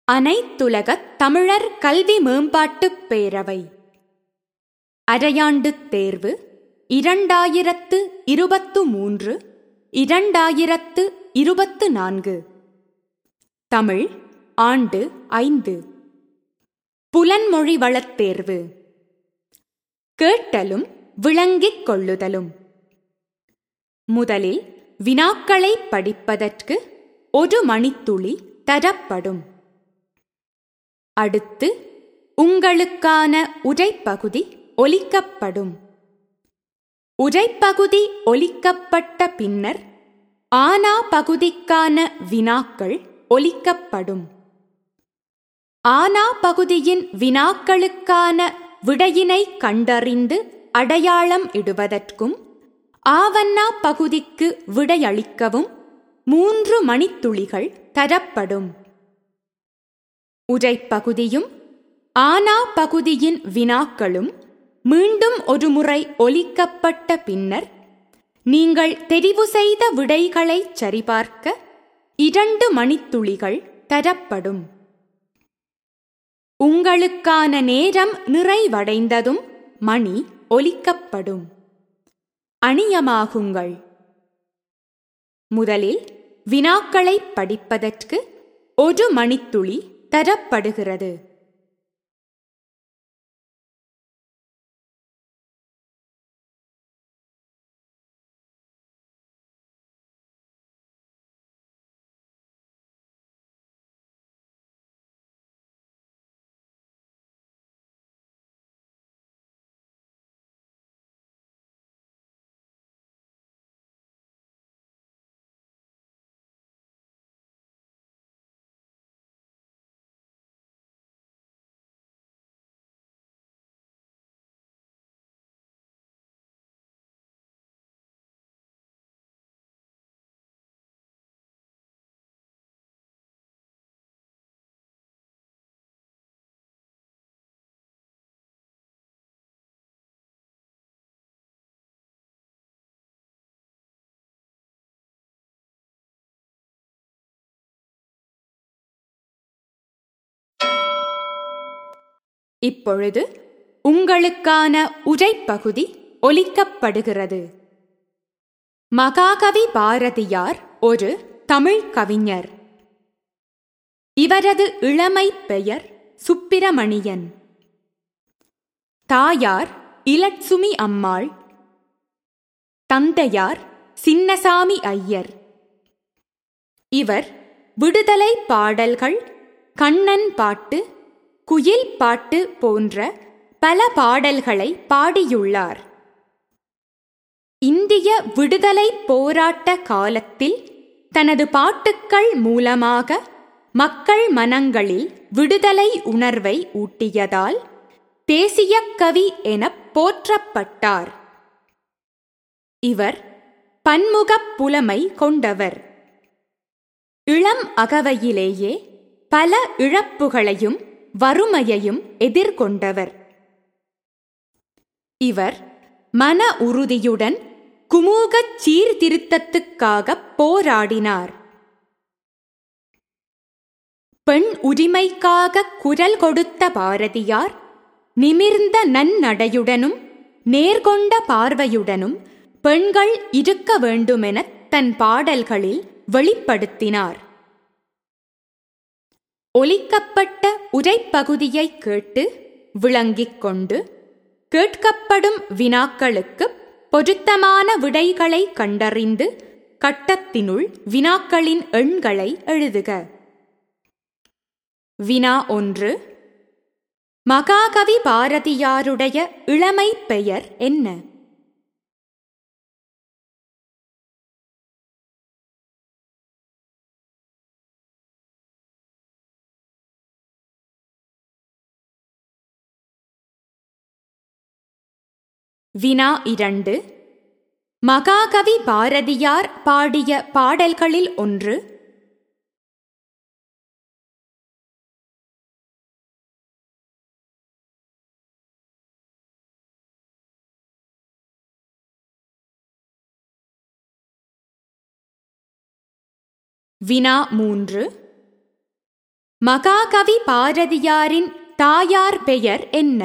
அனைத்துலகத் தமிழர் கல்வி மேம்பாட்டுப் பேரவை அரையாண்டுத் தேர்வு இரண்டாயிரத்து இருபத்து மூன்று இரண்டாயிரத்து இருபத்து நான்கு தமிழ் ஆண்டு ஐந்து புலன்மொழி வளத் தேர்வு கேட்டலும் விளங்கிக் கொள்ளுதலும் முதலில் வினாக்களை படிப்பதற்கு ஒரு மணித்துளி தரப்படும் அடுத்து உங்களுக்கான உரைப்பகுதி ஒலிக்கப்படும் உரைப்பகுதி ஒலிக்கப்பட்ட பின்னர் ஆனா பகுதிக்கான வினாக்கள் ஒலிக்கப்படும் ஆனா பகுதியின் வினாக்களுக்கான விடையினை கண்டறிந்து அடையாளம் இடுவதற்கும் ஆவண்ணா பகுதிக்கு விடையளிக்கவும் மூன்று மணித்துளிகள் தரப்படும் உரைப்பகுதியும் ஆனா பகுதியின் வினாக்களும் மீண்டும் ஒருமுறை ஒலிக்கப்பட்ட பின்னர் நீங்கள் தெரிவு செய்த விடைகளை சரிபார்க்க இரண்டு மணித்துளிகள் தரப்படும் உங்களுக்கான நேரம் நிறைவடைந்ததும் மணி ஒலிக்கப்படும் அணியமாகுங்கள் முதலில் வினாக்களை படிப்பதற்கு ஒரு மணித்துளி தரப்படுகிறது இப்பொழுது உங்களுக்கான உரைப்பகுதி ஒலிக்கப்படுகிறது மகாகவி பாரதியார் ஒரு தமிழ் கவிஞர் இவரது இளமை பெயர் சுப்பிரமணியன் தாயார் இலட்சுமி அம்மாள் தந்தையார் சின்னசாமி ஐயர் இவர் விடுதலை பாடல்கள் கண்ணன் பாட்டு குயில் பாட்டு போன்ற பல பாடல்களை பாடியுள்ளார் இந்திய விடுதலை போராட்ட காலத்தில் தனது பாட்டுக்கள் மூலமாக மக்கள் மனங்களில் விடுதலை உணர்வை ஊட்டியதால் தேசிய கவி எனப் போற்றப்பட்டார் இவர் பன்முகப் புலமை கொண்டவர் இளம் அகவையிலேயே பல இழப்புகளையும் வறுமையையும் எதிர்கொண்டவர் இவர் மன உறுதியுடன் குமூகச் சீர்திருத்தத்துக்காக போராடினார் பெண் உரிமைக்காக குரல் கொடுத்த பாரதியார் நிமிர்ந்த நன்னடையுடனும் நேர்கொண்ட பார்வையுடனும் பெண்கள் இருக்க வேண்டுமென தன் பாடல்களில் வெளிப்படுத்தினார் ஒலிக்கப்பட்ட உரைப்பகுதியை கேட்டு விளங்கிக் கொண்டு கேட்கப்படும் வினாக்களுக்கு பொருத்தமான விடைகளை கண்டறிந்து கட்டத்தினுள் வினாக்களின் எண்களை எழுதுக வினா ஒன்று மகாகவி பாரதியாருடைய இளமை பெயர் என்ன வினா இரண்டு மகாகவி பாரதியார் பாடிய பாடல்களில் ஒன்று வினா மூன்று மகாகவி பாரதியாரின் தாயார் பெயர் என்ன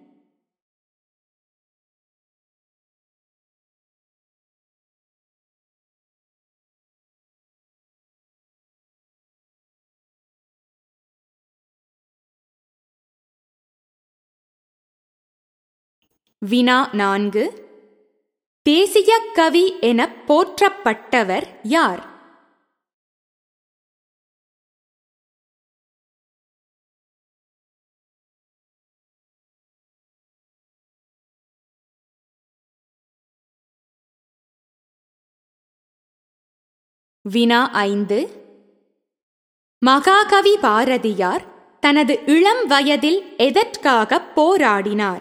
வினா நான்கு தேசிய கவி எனப் போற்றப்பட்டவர் யார் வினா ஐந்து மகாகவி பாரதியார் தனது இளம் வயதில் எதற்காக போராடினார்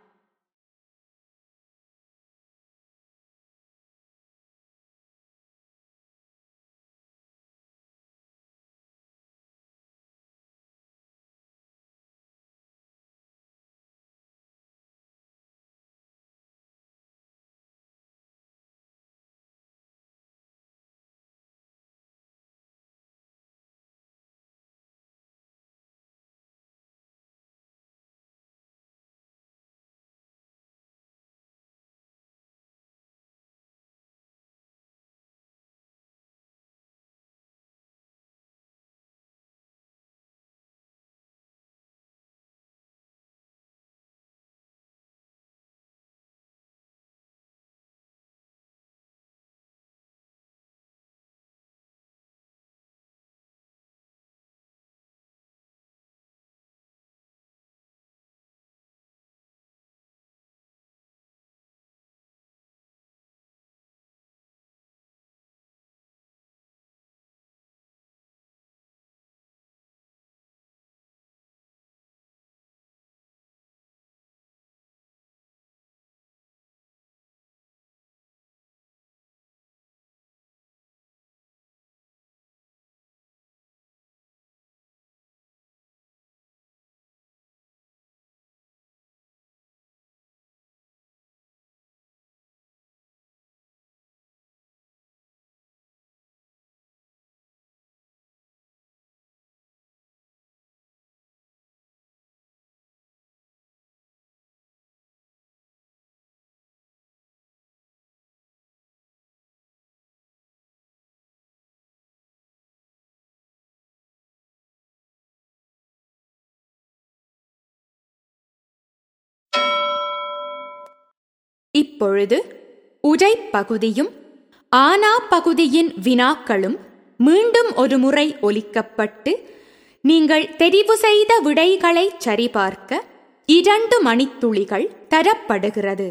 இப்பொழுது உரை பகுதியும் ஆனா பகுதியின் வினாக்களும் மீண்டும் ஒரு முறை ஒலிக்கப்பட்டு நீங்கள் தெரிவு செய்த விடைகளை சரிபார்க்க இரண்டு மணித்துளிகள் தரப்படுகிறது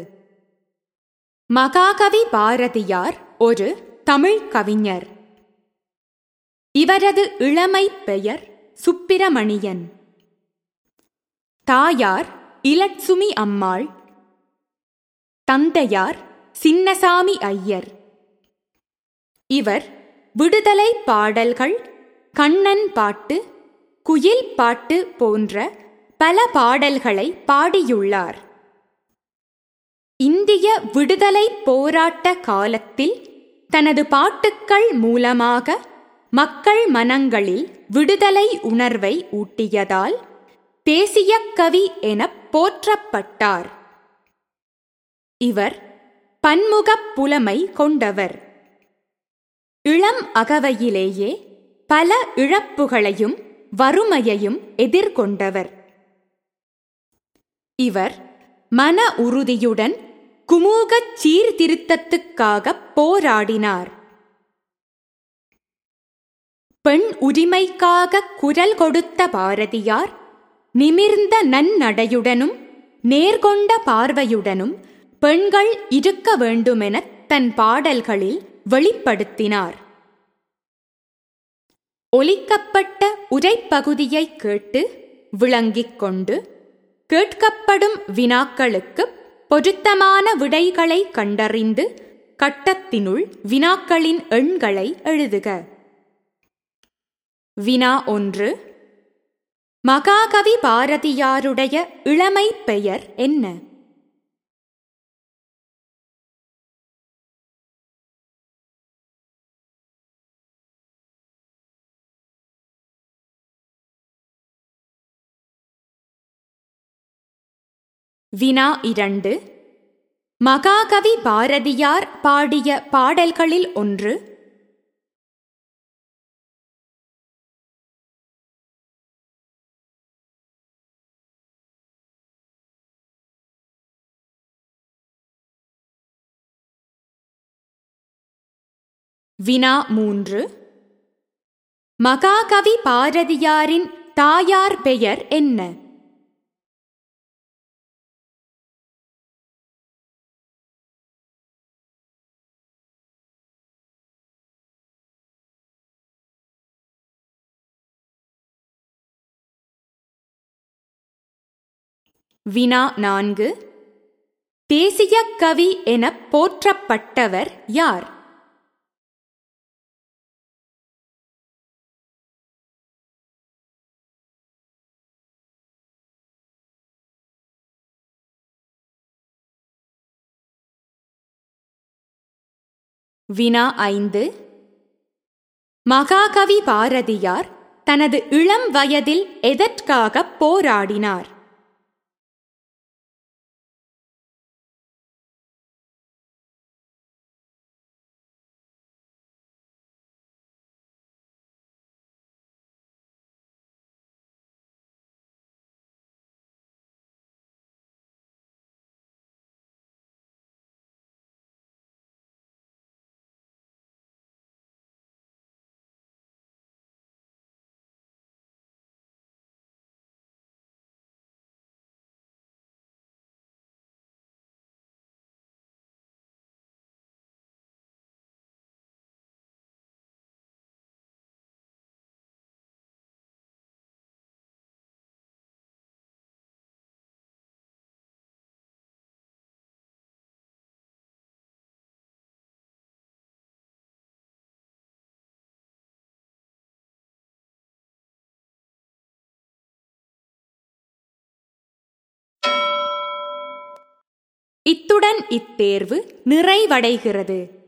மகாகவி பாரதியார் ஒரு தமிழ் கவிஞர் இவரது இளமை பெயர் சுப்பிரமணியன் தாயார் இலட்சுமி அம்மாள் தந்தையார் சின்னசாமி ஐயர் இவர் விடுதலை பாடல்கள் கண்ணன் பாட்டு குயில் பாட்டு போன்ற பல பாடல்களை பாடியுள்ளார் இந்திய விடுதலை போராட்ட காலத்தில் தனது பாட்டுக்கள் மூலமாக மக்கள் மனங்களில் விடுதலை உணர்வை ஊட்டியதால் தேசிய கவி எனப் போற்றப்பட்டார் இவர் பன்முகப் புலமை கொண்டவர் இளம் அகவையிலேயே பல இழப்புகளையும் வறுமையையும் எதிர்கொண்டவர் இவர் மன உறுதியுடன் குமூகச் சீர்திருத்தத்துக்காக போராடினார் பெண் உரிமைக்காக குரல் கொடுத்த பாரதியார் நிமிர்ந்த நன்னடையுடனும் நேர்கொண்ட பார்வையுடனும் பெண்கள் இருக்க வேண்டுமென தன் பாடல்களில் வெளிப்படுத்தினார் ஒலிக்கப்பட்ட உரைப்பகுதியை கேட்டு விளங்கிக் கொண்டு கேட்கப்படும் வினாக்களுக்கு பொருத்தமான விடைகளை கண்டறிந்து கட்டத்தினுள் வினாக்களின் எண்களை எழுதுக வினா ஒன்று மகாகவி பாரதியாருடைய இளமை பெயர் என்ன வினா இரண்டு மகாகவி பாரதியார் பாடிய பாடல்களில் ஒன்று வினா மூன்று மகாகவி பாரதியாரின் தாயார் பெயர் என்ன வினா நான்கு தேசிய கவி எனப் போற்றப்பட்டவர் யார் வினா ஐந்து மகாகவி பாரதியார் தனது இளம் வயதில் எதற்காக போராடினார் இத்துடன் இத்தேர்வு நிறைவடைகிறது